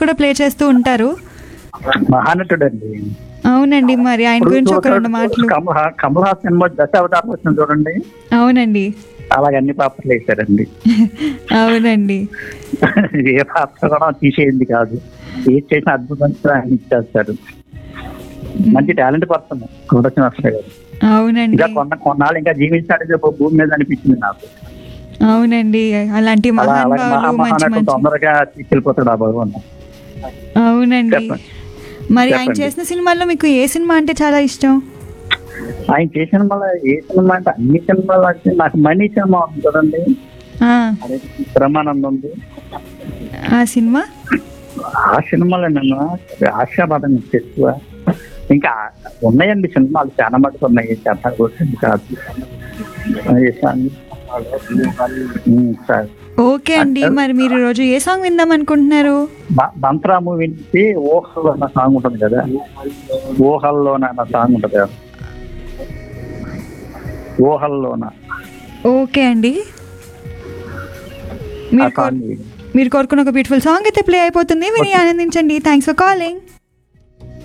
కూడా ప్లే చేస్తూ ఉంటారు మహానటుడు అండి అవునండి మరి ఆయన గురించి ఒక రెండు మాటలు కమల్ హా- కమల్ హాసన్ సినిమా దశ అవతారం వచ్చింది చూడండి అవునండి అలాగే అన్ని పాత్రలు వేశారండి అవునండి ఏ పాత్ర కూడా తీసేయింది కాదు ఏ చేసిన అద్భుతంగా ఆయన ఇచ్చేస్తారు మంచి టాలెంట్ పర్సన్ కోటశ్రీనివాసరావు గారు అవునండి ఇంకా కొన్న కొన్నాళ్ళు ఇంకా జీవించాడు భూమి మీద అనిపించింది నాకు అవునండి అలాంటి అలా అలాగే మహానుభావులు మంచి మహానటుడు మంచి తొందరగా తీసుకెళ్ళిపోతాడు ఆ భగవాన్ అవునండి చెప్పండి. మరి ఆయన చెప్పండి. చేసిన సినిమాల్లో మీకు ఏ సినిమా అంటే చాలా ఇష్టం ఆయన చేసిన మళ్ళీ ఏ సినిమా అంటే అన్ని సినిమాలు అంటే నాకు మనీ సినిమా ఉంది చూడండి ఆ, బ్రహ్మానందం ఉంది ఆ సినిమా ఆ సినిమాలో నన్ను ఆశాబాదం ఎక్కువ ఇంకా ఉన్నాయండి సినిమాలు చాలా మటుకు ఉన్నాయి చాలా వచ్చింది కాదు అది సాంగ్. ఉమ్, సార్ ఓకే అండి మరి మీరు ఈ రోజు ఏ సాంగ్ విందాం అనుకుంటున్నారు బ- మంత్రా మూవీ నుంచి ఊహల్లో అన్న సాంగ్ ఉంటుంది కదా ఊహల్లోన అన్న సాంగ్ ఉంటుంది కదా ఊహల్లోన ఓకే అండి ఆ మీరు కోర్- సాంగ్ మీరు కోరుకున్న ఒక బ్యూటిఫుల్ సాంగ్ అయితే ప్లే అయిపోతుంది విని ఆనందించండి థ్యాంక్స్ ఫర్ కాలింగ్